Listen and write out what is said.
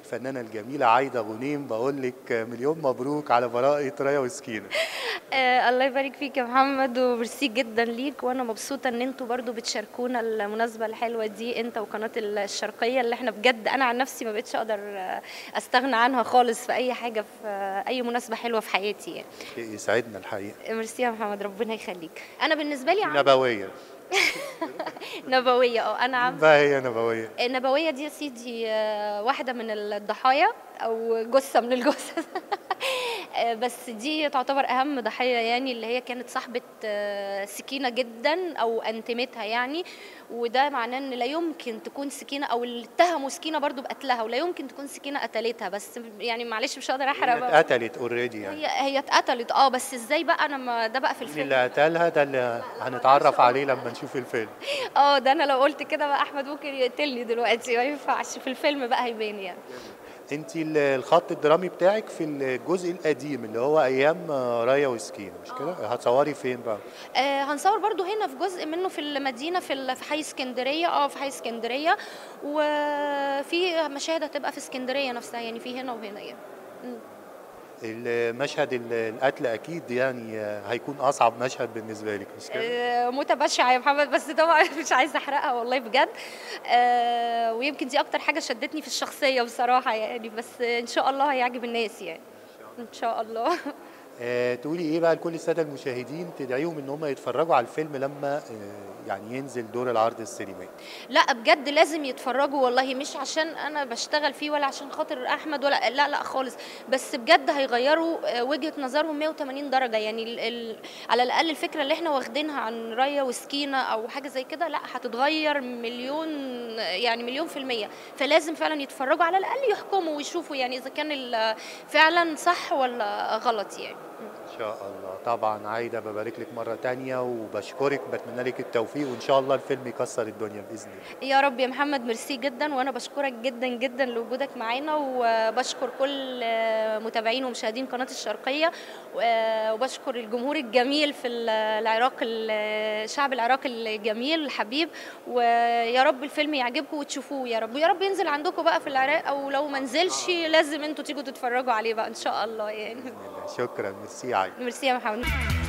الفنانة الجميلة عايدة غنيم بقول لك مليون مبروك على براءة رايا وسكينة آه الله يبارك فيك يا محمد وميرسي جدا ليك وانا مبسوطه ان انتوا برضو بتشاركونا المناسبه الحلوه دي انت وقناه الشرقيه اللي احنا بجد انا عن نفسي ما بقتش اقدر آه، استغنى عنها خالص في اي حاجه في آه، اي مناسبه حلوه في حياتي يعني يسعدنا الحقيقة ميرسي يا محمد ربنا يخليك انا بالنسبه لي عم... نبوية نبويه اه انا عم بقى هي نبوية النبويه دي يا سيدي آه، واحده من الضحايا او جثه من الجثث آه، بس دي تعتبر اهم ضحيه يعني اللي هي كانت صاحبه آه، سكينه جدا او انتمتها يعني وده معناه ان لا يمكن تكون سكينه او اللي اتهموا سكينه برضو بقتلها ولا يمكن تكون سكينه قتلتها بس يعني معلش مش هقدر احرق هي بقى. اتقتلت اوريدي يعني هي هي اتقتلت اه بس ازاي بقى انا ما ده بقى في مين الفيلم اللي قتلها ده اللي هنتعرف عليه لما نشوف الفيلم اه ده انا لو قلت كده بقى احمد ممكن يقتلني دلوقتي ما ينفعش في الفيلم بقى هيبان يعني انت ال- الخط الدرامي بتاعك في الجزء القديم اللي هو ايام رايا وسكينة مش كده هتصوري فين بقى آه هنصور برضو هنا في جزء منه في المدينة في ال- في حي اسكندرية اه في حي اسكندرية وفي مشاهد هتبقى في اسكندرية نفسها يعني في هنا وهنا يعني مم. المشهد ال- القتل اكيد يعني هيكون اصعب مشهد بالنسبه لك مش كده آه، متبشعة يا محمد بس طبعا مش عايزة احرقها والله بجد آه ويمكن دي اكتر حاجة شدتني في الشخصية بصراحة يعني بس ان شاء الله هيعجب الناس يعني ان شاء الله آه، تقولي ايه بقى لكل الساده المشاهدين تدعيهم ان هم يتفرجوا على الفيلم لما آه، يعني ينزل دور العرض السينمائي لا بجد لازم يتفرجوا والله مش عشان انا بشتغل فيه ولا عشان خاطر احمد ولا لا لا خالص بس بجد هيغيروا آه، وجهة نظرهم 180 درجة يعني ال ال على الاقل الفكرة اللي احنا واخدينها عن رايا وسكينة او حاجة زي كده لا هتتغير مليون يعني مليون في المية فلازم فعلا يتفرجوا على الاقل يحكموا ويشوفوا يعني اذا كان ال- فعلا صح ولا غلط يعني ان شاء الله طبعا عايده ببارك لك مره تانية وبشكرك بتمنى لك التوفيق وان شاء الله الفيلم يكسر الدنيا باذن الله يا رب يا محمد ميرسي جدا وانا بشكرك جدا جدا لوجودك معانا وبشكر كل متابعين ومشاهدين قناه الشرقيه وبشكر الجمهور الجميل في العراق الشعب العراقي الجميل الحبيب ويا رب الفيلم يعجبكم وتشوفوه يا رب ويا رب ينزل عندكم بقى في العراق او لو ما نزلش لازم انتوا تيجوا تتفرجوا عليه بقى ان شاء الله يعني بإذن الله. شكرا ميرسي عايده ميرسي يا محمد